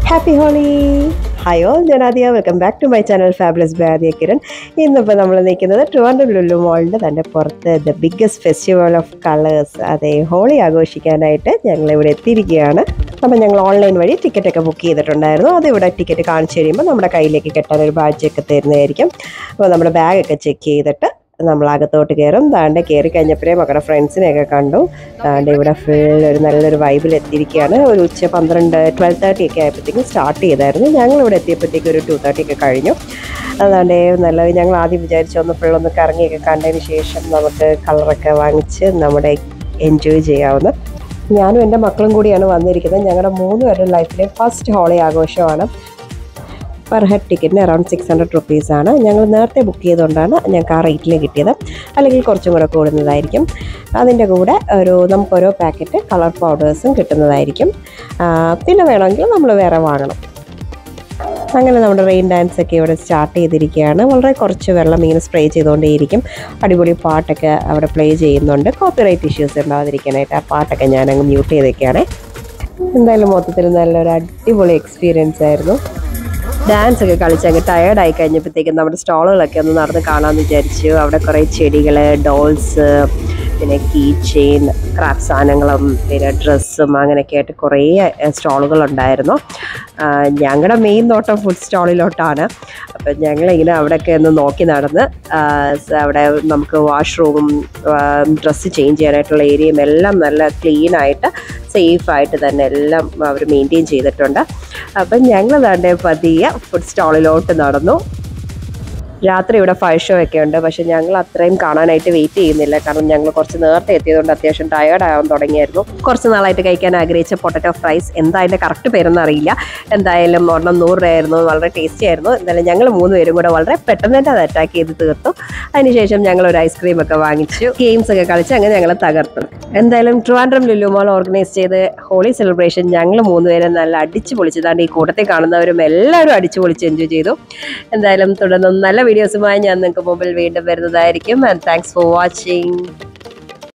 happy holy hi all ഞാൻ Aadya welcome back to my channel fabulous by Aadya Kiran ഇന്നിപ്പോൾ നമ്മൾ നിൽക്കുന്നത് ട്രിവാൻഡ്രം ലുലു മോളിൻ്റെ തന്നെ പുറത്ത് the biggest festival of colours അതെ ഹോളി ആഘോഷിക്കാനായിട്ട് ഞങ്ങൾ ഇവിടെ എത്തിയിരിക്കുകയാണ് അപ്പം ഞങ്ങൾ ഓൺലൈൻ വഴി ടിക്കറ്റ് ഒക്കെ ബുക്ക് ചെയ്തിട്ടുണ്ടായിരുന്നു അത് ഇവിടെ ടിക്കറ്റ് കാണിച്ചു കഴിയുമ്പോൾ നമ്മുടെ കയ്യിലേക്ക് കെട്ടാൻ ഒരു ബാഡ്ജൊക്കെ തരുന്നതായിരിക്കും അപ്പോൾ നമ്മുടെ ബാഗൊക്കെ ചെക്ക് ചെയ്തിട്ട് നമ്മൾ അകത്തോട്ട് കയറും താണ്ട് കയറി കഴിഞ്ഞപ്പോഴേ മക്കളുടെ ഫ്രണ്ട്സിനെയൊക്കെ കണ്ടു താണ്ട് ഇവിടെ ഫുൾ ഒരു നല്ലൊരു വൈബിൽ എത്തിയിരിക്കുകയാണ് ഒരു ഉച്ച പന്ത്രണ്ട് ട്വൽവ് തേർട്ടി ഒക്കെ ആയപ്പോഴത്തേക്കും സ്റ്റാർട്ട് ചെയ്തായിരുന്നു ഞങ്ങൾ ഇവിടെ എത്തിയപ്പോഴത്തേക്കും ഒരു ടു തേർട്ടി ഒക്കെ കഴിഞ്ഞു അതാണ്ട് നല്ല ഞങ്ങൾ ആദ്യം വിചാരിച്ചു ഒന്ന് ഫുൾ ഒന്ന് കറങ്ങിയൊക്കെ കണ്ടതിന് ശേഷം നമുക്ക് കളറൊക്കെ വാങ്ങിച്ച് നമ്മുടെ എൻജോയ് ചെയ്യാവുന്ന ഞാനും എൻ്റെ മക്കളും കൂടിയാണ് വന്നിരിക്കുന്നത് ഞങ്ങളുടെ മൂന്ന് പേരുടെ ലൈഫിലെ ഫസ്റ്റ് ഹോളി ആഘോഷമാണ് പെർ ഹെഡ് ടിക്കറ്റിന് അറൗണ്ട് സിക്സ് ഹൺഡ്രഡ് റുപ്പീസാണ് ഞങ്ങൾ നേരത്തെ ബുക്ക് ചെയ്തുകൊണ്ടാണ് ഞങ്ങൾക്ക് ആ റേറ്റിൽ കിട്ടിയത് അല്ലെങ്കിൽ കുറച്ചും കൂടെ കൂടുന്നതായിരിക്കും അതിൻ്റെ കൂടെ ഒരു നമുക്ക് ഓരോ പാക്കറ്റ് കളർ പൗഡേഴ്സും കിട്ടുന്നതായിരിക്കും ആ, പിന്നെ വേണമെങ്കിൽ നമ്മൾ വേറെ വാങ്ങണം അങ്ങനെ നമ്മുടെ റെയിൻ ഡാൻസ് ഒക്കെ ഇവിടെ സ്റ്റാർട്ട് ചെയ്തിരിക്കുകയാണ് വളരെ കുറച്ച് വെള്ളം ഇങ്ങനെ സ്പ്രേ ചെയ്തുകൊണ്ടേയിരിക്കും അടിപൊളി പാട്ടൊക്കെ അവിടെ പ്ലേ ചെയ്യുന്നുണ്ട് കോപ്പിറൈറ്റ് ഇഷ്യൂസ് ഉണ്ടാവാതിരിക്കാനായിട്ട് ആ പാട്ടൊക്കെ ഞാൻ അങ്ങ് മ്യൂട്ട് ചെയ്തേക്കാണ് എന്തായാലും മൊത്തത്തിൽ നല്ലൊരു അടിപൊളി എക്സ്പീരിയൻസ് ആയിരുന്നു ഡാൻസ് ഒക്കെ കളിച്ച് അങ്ങ് ടയേർഡ് ആയി കഴിഞ്ഞപ്പോഴത്തേക്കും നമ്മുടെ സ്റ്റാളുകളൊക്കെ ഒന്ന് നടന്ന് കാണാമെന്ന് വിചാരിച്ചു അവിടെ കുറേ ചെടികൾ ഡോൾസ് പിന്നെ കീ ചെയിൻ ക്രാഫ്റ്റ് സാധനങ്ങളും പിന്നെ ഡ്രസ്സും അങ്ങനെയൊക്കെ ആയിട്ട് കുറേ സ്റ്റാളുകൾ ഉണ്ടായിരുന്നു ഞങ്ങളുടെ മെയിൻ നോട്ടം ഫുഡ് സ്റ്റാളിലോട്ടാണ് അപ്പം ഞങ്ങളിങ്ങനെ അവിടെയൊക്കെ ഒന്ന് നോക്കി നടന്ന് ആ, സ- അവിടെ നമുക്ക് വാഷ്റൂമും ഡ്രസ്സ് ചേഞ്ച് ചെയ്യാനായിട്ടുള്ള ഏരിയയും എല്ലാം നല്ല ക്ലീൻ ആയിട്ട് സേഫ് ആയിട്ട് തന്നെ എല്ലാം അവർ മെയിൻറ്റെയിൻ ചെയ്തിട്ടുണ്ട് അപ്പം ഞങ്ങൾ തന്നെ പതിയെ ഫുഡ് സ്റ്റാളിലോട്ട് നടന്നു രാത്രി ഇവിടെ ഫയർ ഷോ ഒക്കെ ഉണ്ട് പക്ഷെ ഞങ്ങൾ അത്രയും കാണാനായിട്ട് വെയിറ്റ് ചെയ്യുന്നില്ല കാരണം ഞങ്ങൾ കുറച്ച് നേരത്തെ എത്തിയതുകൊണ്ട് അത്യാവശ്യം ടയേർഡ് ആവാൻ തുടങ്ങിയായിരുന്നു കുറച്ച് നാളായിട്ട് കഴിക്കാൻ ആഗ്രഹിച്ച പൊട്ടറ്റോ ഫ്രൈസ് എന്താ അതിൻ്റെ കറക്റ്റ് പേരെന്ന് അറിയില്ല എന്തായാലും ഒരെണ്ണം നൂറ് രൂപയായിരുന്നു വളരെ ടേസ്റ്റി ആയിരുന്നു എന്തായാലും ഞങ്ങൾ മൂന്ന് പേരും കൂടെ വളരെ പെട്ടെന്ന് തന്നെ അത് അറ്റാക്ക് ചെയ്ത് തീർത്തു അതിനുശേഷം ഞങ്ങൾ ഒരു ഐസ്ക്രീം ഒക്കെ വാങ്ങിച്ചു ഗെയിംസ് ഒക്കെ കളിച്ച് അങ്ങനെ ഞങ്ങൾ തകർത്തു എന്തായാലും ട്രിവാൻഡ്രം ലുലുമോൾ ഓർഗനൈസ് ചെയ്ത് ഹോളി സെലിബ്രേഷൻ ഞങ്ങൾ മൂന്നുപേരും നല്ല അടിച്ചു പൊളിച്ചതാണ്ട് ഈ കൂട്ടത്തിൽ കാണുന്നവരും എല്ലാവരും അടിച്ചു പൊളിച്ച് എൻജോയ് ചെയ്തു എന്തായാലും തുടർന്നും നല്ല വീഡിയോസുമായി ഞാൻ നിങ്ങൾക്ക് മുമ്പിൽ വീണ്ടും വരുന്നതായിരിക്കും ആൻഡ് താങ്ക്സ് ഫോർ വാച്ചിങ്